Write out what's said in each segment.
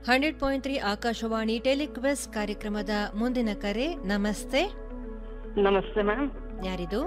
hundred point three Akashvani telequiz ಕಾರ್ಯಕ್ರಮದ ಮುಂದಿನ ಕರೆ ನಮಸ್ತೆ ನಮಸ್ತೆ ಮ್ಯಾಮ್ ಯಾರಿದು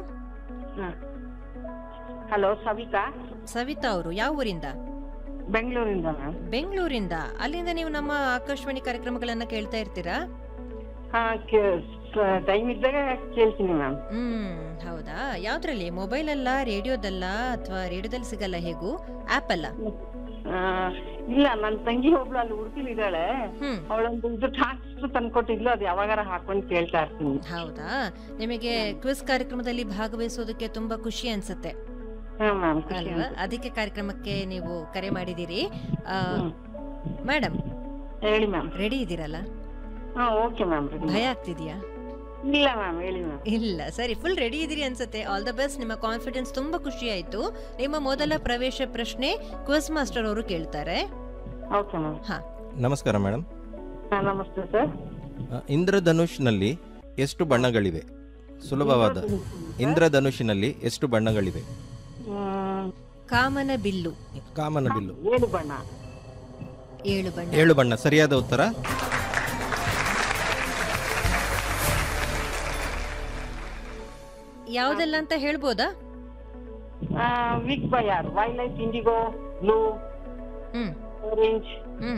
ಹಲೋ ಸವಿತಾ ಸವಿತಾ ಅವರು ಯಾವ ಊರಿಂದ ಬೆಂಗಳೂರಿಂದ ಮ್ಯಾಮ್ ಬೆಂಗಳೂರಿಂದ ಅಲ್ಲಿಂದ ನೀವು ನಮ್ಮ ಆಕಾಶವಾಣಿ ಕಾರ್ಯಕ್ರಮಗಳನ್ನ ಕೇಳ್ತಾ ಇರ್ತೀರಾ ಹಾ ಟೈಮ್ ಇದ್ದಾಗ ಕೇಳ್ತೀನಿ ಮ್ಯಾಮ್ ಹ್ಮ್ ಹೌದಾ ಯಾವ್ದ್ರಲ್ಲಿ ಮೊಬೈಲ್ ಅಲ್ಲ ರೇಡಿಯೋದಲ್ಲ ಅಥವಾ ರೇಡಿಯೋದಲ್ಲಿ ಸಿಗಲ್ಲ ಹೇಗೂ ಆಪ್ ಅಲ್ಲ ಇಲ್ಲ ನನ್ನ ತಂಗಿ ಒಬ್ಳು ಅಲ್ಲಿ ಉಡುಪಿಲಿ ಇದ್ದಾಳೆ ಹ್ಮ್ ಅವಳೊಂದು ಇದು ಟ್ರಾನ್ಸ್ಫರ್ ತಂದ್ಕೊಟ್ಟಿದ್ಲು ಅದು ಯಾವಾಗಾರ ಹಾಕೊಂಡು ಕೇಳ್ತಾ ಇರ್ತೀನಿ ಹೌದಾ ನಿಮಗೆ ಕ್ವಿಸ್ ಕಾರ್ಯಕ್ರಮದಲ್ಲಿ ಭಾಗವಹಿಸೋದಕ್ಕೆ ತುಂಬಾ ಖುಷಿ ಅನ್ಸುತ್ತೆ ಹಾ ಮ್ಯಾಮ್ ಅಲ್ವಾ ಅದಕ್ಕೆ ಕಾರ್ಯಕ್ರಮಕ್ಕೆ ನೀವು ಕರೆ ಮಾಡಿದ್ದೀರಿ ಮೇಡಮ್ ಹೇಳಿ ಮ್ಯಾಮ್ ರೆಡಿ ಇದ್ದೀರಲ್ಲ ಹಾ ಓಕೆ ಮ್ಯಾಮ್ ಭಯ ಆಗ್ತಿದ್ಯಾ ಇಲ್ಲ ಮ್ಯಾಮ್ ಹೇಳಿ ಮ್ಯಾಮ್ ಇಲ್ಲ ಸರಿ ಫುಲ್ ರೆಡಿ ಇದ್ದೀರಿ ಅನ್ಸುತ್ತೆ ಆಲ್ ದ ಬೆಸ್ಟ್ ನಿಮ್ಮ ಕಾನ್ಫಿಡೆನ್ಸ್ ತುಂಬಾ ಖುಷಿ ಆಯ್ತು ನಿಮ್ಮ ಮೊದಲ ಪ್ರವೇಶ ಪ್ರಶ್ನೆ ಕ್ವಿಸ್ ಮಾಸ್ಟರ್ ಅವರು ಕೇಳ್ತಾರೆ ಓಕೆ ಮ್ಯಾಮ್ ಹಾ ನಮಸ್ಕಾರ ಮೇಡಮ್ ಹಾ ನಮಸ್ತೆ ಸರ್ ಅ, ಇಂದ್ರಧನುಷ್ನಲ್ಲಿ ಎಷ್ಟು ಬಣ್ಣಗಳಿವೆ ಸುಲಭವಾದ ಇಂದ್ರಧನುಷಿನಲ್ಲಿ ಎಷ್ಟು ಬಣ್ಣಗಳಿವೆ ಕಾಮನ ಬಿಲ್ಲು ಕಾಮನ ಬಿಲ್ಲು ಏಳು ಬಣ್ಣ ಏಳು ಬಣ್ಣ ಏಳು ಬಣ್ಣ ಸರಿಯಾದ ಉತ್ತರ ಯಾವ್ದೆಲ್ಲ ಅಂತ ಹೇಳ್ಬೋದಾ ವಿಕ್ ಬಯಾರ್ violet indigo blue hmm orange hmm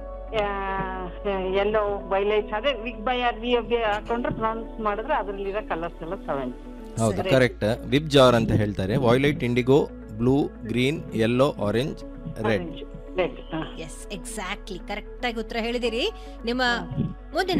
yellow violet ಅದೇ ವಿಗ್ ಬೈ ಆರ್ ವಿ ಬಿ ಹಾಕೊಂಡ್ರೆ ಪ್ರೊನೌನ್ಸ್ ಮಾಡಿದ್ರೆ ಅದ್ರಲ್ಲಿರೋ ಕಲರ್ಸ್ ಎಲ್ಲ ಸೆವೆನ್ ಹೌದು ಕರೆಕ್ಟ್ ವಿಬ್ ಜಾರ್ ಅಂತ ಹೇಳ್ತಾರೆ violet indigo blue green yellow orange red red yes exactly correct ಆಗಿ ಉತ್ತರ ಹೇಳಿದಿರಿ ನಿಮ್ಮ ಮುಂದಿನ